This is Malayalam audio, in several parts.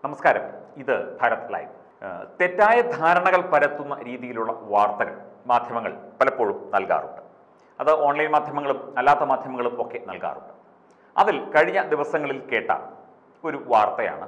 നമസ്കാരം ഇത് ഭാരത് ലൈവ് ഏഹ് തെറ്റായ ധാരണകൾ പരത്തുന്ന രീതിയിലുള്ള വാർത്തകൾ മാധ്യമങ്ങൾ പലപ്പോഴും നൽകാറുണ്ട് അത് ഓൺലൈൻ മാധ്യമങ്ങളും അല്ലാത്ത മാധ്യമങ്ങളും ഒക്കെ നൽകാറുണ്ട് അതിൽ കഴിഞ്ഞ ദിവസങ്ങളിൽ കേട്ട ഒരു വാർത്തയാണ്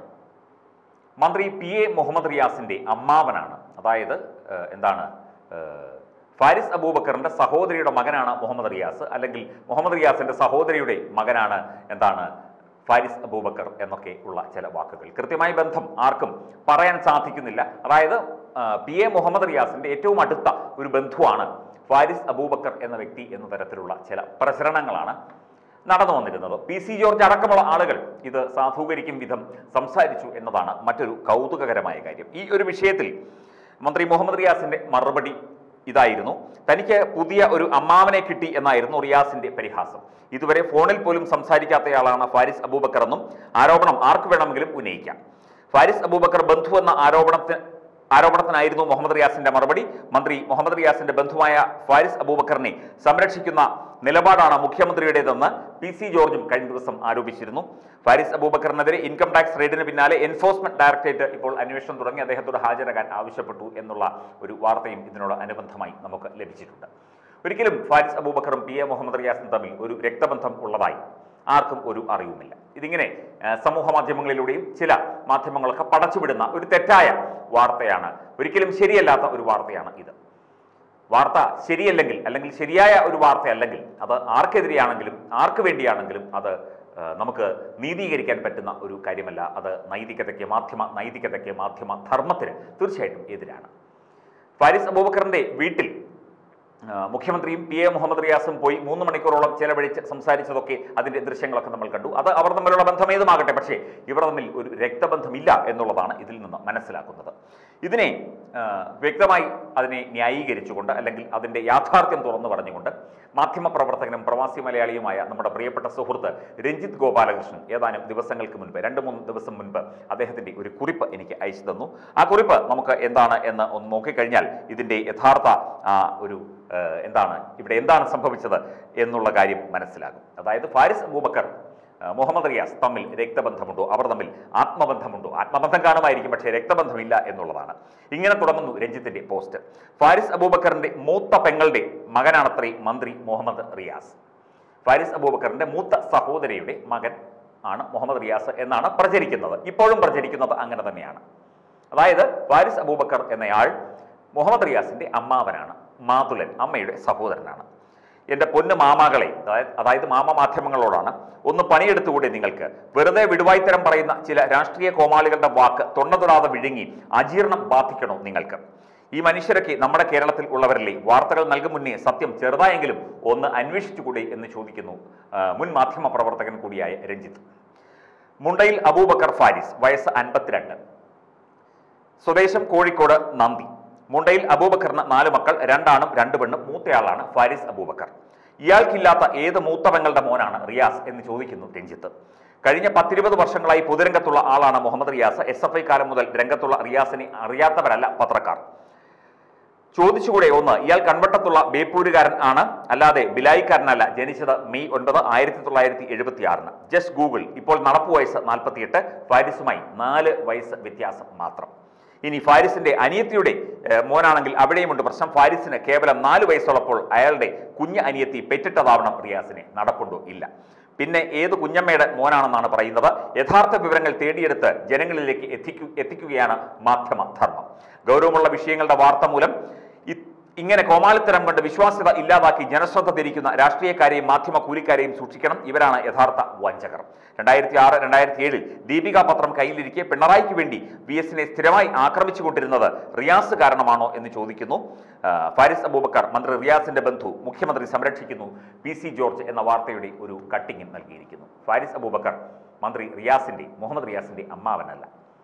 മന്ത്രി പി എ മുഹമ്മദ് റിയാസിന്റെ അമ്മാവനാണ് അതായത് ഏഹ്, എന്താണ് ഏഹ്, ഫാരിസ് അബൂബക്കറിന്റെ സഹോദരിയുടെ മകനാണ് മുഹമ്മദ് റിയാസ് അല്ലെങ്കിൽ മുഹമ്മദ് റിയാസിന്റെ സഹോദരിയുടെ മകനാണ് എന്താണ് ഫാരിസ് അബൂബക്കർ എന്നൊക്കെ ഉള്ള ചില വാക്കുകൾ കൃത്യമായ ബന്ധം ആർക്കും പറയാൻ സാധിക്കുന്നില്ല അതായത് ആ, പി എ മുഹമ്മദ് റിയാസിന്റെ ഏറ്റവും അടുത്ത ഒരു ബന്ധുവാണ് ഫാരിസ് അബൂബക്കർ എന്ന വ്യക്തി എന്ന തരത്തിലുള്ള ചില പ്രചരണങ്ങളാണ് നടന്നു വന്നിരുന്നത് പി സി ജോർജ് അടക്കമുള്ള ആളുകൾ ഇത് സാധൂകരിക്കും വിധം സംസാരിച്ചു എന്നതാണ് മറ്റൊരു കൗതുകകരമായ കാര്യം ഈ ഒരു വിഷയത്തിൽ മന്ത്രി മുഹമ്മദ് റിയാസിന്റെ മറുപടി ഇതായിരുന്നു തനിക്ക് പുതിയ ഒരു അമ്മാവനെ കിട്ടി എന്നായിരുന്നു റിയാസിന്റെ പരിഹാസം ഇതുവരെ ഫോണിൽ പോലും സംസാരിക്കാത്തയാളാണ് ഫാരിസ് അബൂബക്കർ എന്നും ആരോപണം ആർക്ക് വേണമെങ്കിലും ഉന്നയിക്കാം ഫാരിസ് അബൂബക്കർ ബന്ധു എന്ന ആരോപണത്തിന് ആരോപണത്തിനായിരുന്നു മുഹമ്മദ് റിയാസിന്റെ മറുപടി മന്ത്രി മുഹമ്മദ് റിയാസിന്റെ ബന്ധുവായ ഫാരിസ് അബൂബക്കറിനെ സംരക്ഷിക്കുന്ന നിലപാടാണ് മുഖ്യമന്ത്രിയുടേതെന്ന് പി സി ജോർജും കഴിഞ്ഞ ദിവസം ആരോപിച്ചിരുന്നു ഫാരിസ് അബൂബക്കറിനെതിരെ ഇൻകം ടാക്സ് റെയ്ഡിന് പിന്നാലെ എൻഫോഴ്സ്മെന്റ് ഡയറക്ടറേറ്റ് ഇപ്പോൾ അന്വേഷണം തുടങ്ങി അദ്ദേഹത്തോട് ഹാജരാകാൻ ആവശ്യപ്പെട്ടു എന്നുള്ള ഒരു വാർത്തയും ഇതിനോട് അനുബന്ധമായി നമുക്ക് ലഭിച്ചിട്ടുണ്ട് ഒരിക്കലും ഫാരിസ് അബൂബക്കറും പി എ മുഹമ്മദ് റിയാസും തമ്മിൽ ഒരു രക്തബന്ധം ഉള്ളതായി ആർക്കും ഒരു അറിവുമില്ല ഇതിങ്ങനെ ആ, സമൂഹ മാധ്യമങ്ങളിലൂടെയും ചില മാധ്യമങ്ങളൊക്കെ പടച്ചുവിടുന്ന ഒരു തെറ്റായ വാർത്തയാണ് ഒരിക്കലും ശരിയല്ലാത്ത ഒരു വാർത്തയാണ് ഇത് വാർത്ത ശരിയല്ലെങ്കിൽ അല്ലെങ്കിൽ ശരിയായ ഒരു വാർത്തയല്ലെങ്കിൽ അത് ആർക്കെതിരെയാണെങ്കിലും ആർക്ക് വേണ്ടിയാണെങ്കിലും അത് ആ, നമുക്ക് നീതീകരിക്കാൻ പറ്റുന്ന ഒരു കാര്യമല്ല അത് നൈതികതയ്ക്ക് മാധ്യമ നൈതികതയ്ക്ക് മാധ്യമ ധർമ്മത്തിന് തീർച്ചയായിട്ടും എതിരാണ് ഫാരിസ് അബൂബക്കറിന്റെ വീട്ടിൽ ആ, മുഖ്യമന്ത്രിയും പി എ മുഹമ്മദ് റിയാസും പോയി മൂന്ന് മണിക്കൂറോളം ചെലവഴിച്ച് സംസാരിച്ചതൊക്കെ അതിന്റെ ദൃശ്യങ്ങളൊക്കെ നമ്മൾ കണ്ടു അത് അവർ തമ്മിലുള്ള ബന്ധം ഏതുമാകട്ടെ പക്ഷേ ഇവർ തമ്മിൽ ഒരു രക്തബന്ധമില്ല എന്നുള്ളതാണ് ഇതിൽ നിന്ന് മനസ്സിലാക്കുന്നത് ഇതിനെ ആ, വ്യക്തമായി അതിനെ ന്യായീകരിച്ചുകൊണ്ട് അല്ലെങ്കിൽ അതിന്റെ യാഥാർത്ഥ്യം തുറന്നു പറഞ്ഞുകൊണ്ട് മാധ്യമപ്രവർത്തകനും പ്രവാസി മലയാളിയുമായ നമ്മുടെ പ്രിയപ്പെട്ട സുഹൃത്ത് രഞ്ജിത്ത് ഗോപാലകൃഷ്ണൻ ഏതാനും ദിവസങ്ങൾക്ക് മുൻപ് രണ്ട് മൂന്ന് ദിവസം മുൻപ് അദ്ദേഹത്തിന്റെ ഒരു കുറിപ്പ് എനിക്ക് അയച്ചു തന്നു ആ കുറിപ്പ് നമുക്ക് എന്താണ് എന്ന് ഒന്ന് നോക്കിക്കഴിഞ്ഞാൽ ഇതിന്റെ യഥാർത്ഥ ആ, ഒരു ആ, എന്താണ് ഇവിടെ എന്താണ് സംഭവിച്ചത് എന്നുള്ള കാര്യം മനസ്സിലാകും അതായത് ഫാരിസ് അബൂബക്കർ ആ, മുഹമ്മദ് റിയാസ് തമ്മിൽ രക്തബന്ധമുണ്ടോ അവർ തമ്മിൽ ആത്മബന്ധമുണ്ടോ ആത്മബന്ധം കാണുമായിരിക്കും പക്ഷേ രക്തബന്ധമില്ല എന്നുള്ളതാണ് ഇങ്ങനെ തുടങ്ങുന്നു രഞ്ജിത്തിന്റെ പോസ്റ്റ് ഫാരിസ് അബൂബക്കറിന്റെ മൂത്ത പെങ്ങളുടെ മകനാണത്രേ മന്ത്രി മുഹമ്മദ് റിയാസ് ഫാരിസ് അബൂബക്കറിന്റെ മൂത്ത സഹോദരിയുടെ മകൻ ആണ് മുഹമ്മദ് റിയാസ് എന്നാണ് പ്രചരിക്കുന്നത് ഇപ്പോഴും പ്രചരിക്കുന്നത് അങ്ങനെ തന്നെയാണ് അതായത് ഫാരിസ് അബൂബക്കർ എന്നയാൾ മുഹമ്മദ് റിയാസിന്റെ അമ്മാവനാണ് മാതുലൻ അമ്മയുടെ സഹോദരനാണ് എൻ്റെ പൊന്ന് മാമാകളെ അതായത് അതായത് മാമ മാധ്യമങ്ങളോടാണ് ഒന്ന് പണിയെടുത്തുകൂടി നിങ്ങൾക്ക് വെറുതെ വിടുവായിത്തരം പറയുന്ന ചില രാഷ്ട്രീയ കോമാളികളുടെ വാക്ക് തൊണ്ണതൊടാതെ വിഴുങ്ങി അജീർണം ബാധിക്കണോ നിങ്ങൾക്ക് ഈ മനുഷ്യരൊക്കെ നമ്മുടെ കേരളത്തിൽ ഉള്ളവരല്ലേ വാർത്തകൾ നൽകും മുന്നേ സത്യം ചെറുതായെങ്കിലും ഒന്ന് അന്വേഷിച്ചുകൂടി എന്ന് ചോദിക്കുന്നു ആ, മുൻ മാധ്യമ പ്രവർത്തകൻ കൂടിയായ രഞ്ജിത്ത് മുണ്ടയിൽ അബൂബക്കർ ഫാരിസ് വയസ്സ് അൻപത്തിരണ്ട് സ്വദേശം കോഴിക്കോട് നന്ദി മുണ്ടയിൽ അബൂബക്കറിന് നാല് മക്കൾ രണ്ടാണും രണ്ട് പെണ്ണും മൂത്തയാളാണ് ഫാരിസ് അബൂബക്കർ ഇയാൾക്കില്ലാത്ത ഏത് മൂത്ത പെങ്ങളുടെ മോനാണ് റിയാസ് എന്ന് ചോദിക്കുന്നു രഞ്ജിത്ത് കഴിഞ്ഞ പത്തിരുപത് വർഷങ്ങളായി പൊതുരംഗത്തുള്ള ആളാണ് Muhammad Riyas S F I കാലം മുതൽ രംഗത്തുള്ള റിയാസിനെ അറിയാത്തവരല്ല പത്രക്കാർ ചോദിച്ചുകൂടെ ഒന്ന് ഇയാൾ കൺവട്ടത്തുള്ള ബേപ്പൂരുകാരൻ ആണ് അല്ലാതെ ബിലായിക്കാരനല്ല ജനിച്ചത് മെയ് ഒൻപത് ആയിരത്തി തൊള്ളായിരത്തി എഴുപത്തി ആറിന് ജസ്റ്റ് ഗൂഗിൾ ഇപ്പോൾ നടപ്പു വയസ്സ് നാൽപ്പത്തിയെട്ട് ഫാരിസുമായി നാല് വയസ്സ് വ്യത്യാസം മാത്രം ഇനി ഫാരിസിന്റെ അനിയത്തിയുടെ ഏഹ്, മോനാണെങ്കിൽ അവിടെയുമുണ്ട് പ്രശ്നം ഫാരിസിന് കേവലം നാല് വയസ്സുള്ളപ്പോൾ അയാളുടെ കുഞ്ഞ് അനിയത്തി പെറ്റിട്ടതാവണം റിയാസിനെ നടപ്പുണ്ടോ ഇല്ല പിന്നെ ഏത് കുഞ്ഞമ്മയുടെ മോനാണെന്നാണ് പറയുന്നത് യഥാർത്ഥ വിവരങ്ങൾ തേടിയെടുത്ത് ജനങ്ങളിലേക്ക് എത്തിക്കു എത്തിക്കുകയാണ് മാധ്യമ ധർമ്മം ഗൗരവമുള്ള വിഷയങ്ങളുടെ വാർത്ത മൂലം ഇ- ഇങ്ങനെ കോമാളിത്തരം കൊണ്ട് വിശ്വാസ്യത ഇല്ലാതാക്കി ജനശ്രദ്ധ തിരിക്കുന്ന രാഷ്ട്രീയക്കാരെയും മാധ്യമ കൂലിക്കാരെയും സൂക്ഷിക്കണം ഇവരാണ് യഥാർത്ഥ വഞ്ചകർ രണ്ടായിരത്തി ആറ് രണ്ടായിരത്തി ഏഴിൽ ദീപിക പത്രം കയ്യിലിരിക്കെ പിണറായിക്ക് വേണ്ടി വി എസിനെ സ്ഥിരമായി ആക്രമിച്ചുകൊണ്ടിരുന്നത് റിയാസ് കാരണമാണോ എന്ന് ചോദിക്കുന്നു ആ, ഫാരിസ് അബൂബക്കർ മന്ത്രി റിയാസിന്റെ ബന്ധു മുഖ്യമന്ത്രി സംരക്ഷിക്കുന്നു പി സി ജോർജ് എന്ന വാർത്തയുടെ ഒരു കട്ടിങ്ങും നൽകിയിരിക്കുന്നു ഫാരിസ് അബൂബക്കർ മന്ത്രി റിയാസിന്റെ മുഹമ്മദ് റിയാസിന്റെ അമ്മാവനല്ല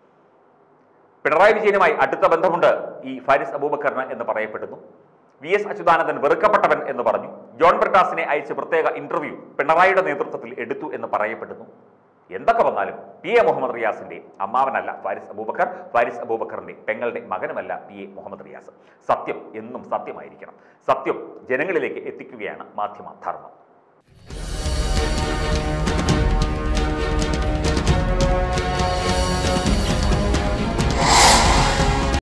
പിണറായി വിജയനുമായി അടുത്ത ബന്ധമുണ്ട് ഈ ഫാരിസ് അബൂബക്കറിന് എന്ന് പറയപ്പെടുന്നു വി എസ് അച്യുതാനന്ദൻ വെറുക്കപ്പെട്ടവൻ എന്ന് പറഞ്ഞു ജോൺ ബ്രിട്ടാസിനെ അയച്ച് പ്രത്യേക ഇന്റർവ്യൂ പിണറായിയുടെ നേതൃത്വത്തിൽ എടുത്തു എന്ന് പറയപ്പെടുന്നു എന്തൊക്കെ വന്നാലും പി എ മുഹമ്മദ് റിയാസിന്റെ അമ്മാവനല്ല ഫാരിസ് അബൂബക്കർ ഫാരിസ് അബൂബക്കറിന്റെ പെങ്ങളുടെ മകനുമല്ല പി എ മുഹമ്മദ് റിയാസ് സത്യം എന്നും സത്യമായിരിക്കണം സത്യം ജനങ്ങളിലേക്ക് എത്തിക്കുകയാണ് മാധ്യമ ധർമ്മം